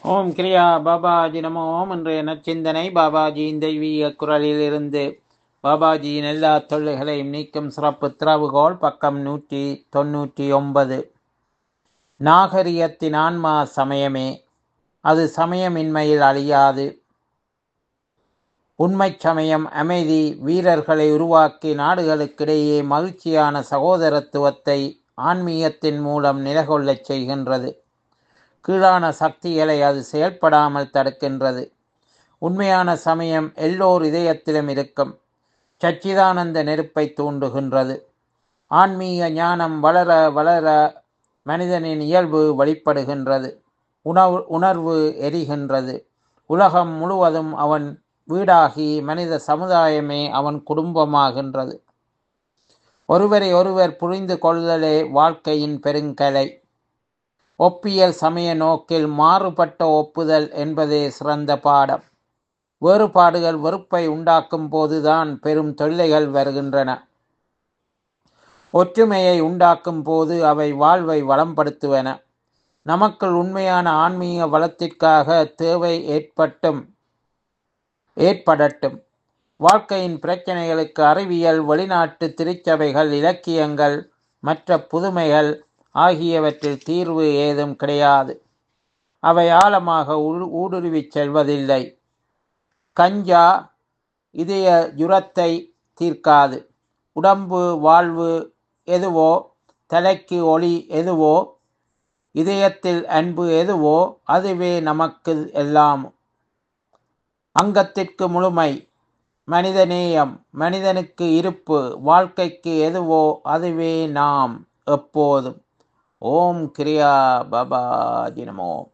ஓம் கிரியா பாபாஜி நமோ ஓம் இன்றைய நச்சிந்தனை பாபாஜியின் தெய்வீக குரலில் இருந்து பாபாஜியின் எல்லா தொல்லைகளையும் நீக்கும் சிறப்பு திறவுகோல் பக்கம் நூற்றி தொன்னூற்றி ஒன்பது நாகரிகத்தின் ஆன்மா சமயமே அது சமயமின்மையில் அழியாது உண்மைச் சமயம் அமைதி வீரர்களை உருவாக்கி நாடுகளுக்கிடையே மகிழ்ச்சியான சகோதரத்துவத்தை ஆன்மீகத்தின் மூலம் நிலைகொள்ளச் செய்கின்றது கீழான சக்திகளை அது செயல்படாமல் தடுக்கின்றது உண்மையான சமயம் எல்லோர் இதயத்திலும் இருக்கும் சச்சிதானந்த நெருப்பை தூண்டுகின்றது ஆன்மீக ஞானம் வளர வளர மனிதனின் இயல்பு வெளிப்படுகின்றது உணவு உணர்வு எரிகின்றது உலகம் முழுவதும் அவன் வீடாகி மனித சமுதாயமே அவன் குடும்பமாகின்றது ஒருவரை ஒருவர் புரிந்து கொள்தலே வாழ்க்கையின் பெருங்கலை ஒப்பியல் சமய நோக்கில் மாறுபட்ட ஒப்புதல் என்பதே சிறந்த பாடம் வேறுபாடுகள் வெறுப்பை உண்டாக்கும் போதுதான் பெரும் தொல்லைகள் வருகின்றன ஒற்றுமையை உண்டாக்கும் போது அவை வாழ்வை வளம்படுத்துவன நமக்குள் உண்மையான ஆன்மீக வளத்திற்காக தேவை ஏற்பட்டும் ஏற்படட்டும் வாழ்க்கையின் பிரச்சனைகளுக்கு அறிவியல் வெளிநாட்டு திருச்சபைகள் இலக்கியங்கள் மற்ற புதுமைகள் ஆகியவற்றில் தீர்வு ஏதும் கிடையாது அவை ஆழமாக ஊடுருவிச் செல்வதில்லை கஞ்சா இதய ஜுரத்தை தீர்க்காது உடம்பு வாழ்வு எதுவோ தலைக்கு ஒளி எதுவோ இதயத்தில் அன்பு எதுவோ அதுவே நமக்கு எல்லாம் அங்கத்திற்கு முழுமை மனிதநேயம் மனிதனுக்கு இருப்பு வாழ்க்கைக்கு எதுவோ அதுவே நாம் எப்போதும் ஓம் கிரியா பாபாஜி நமோ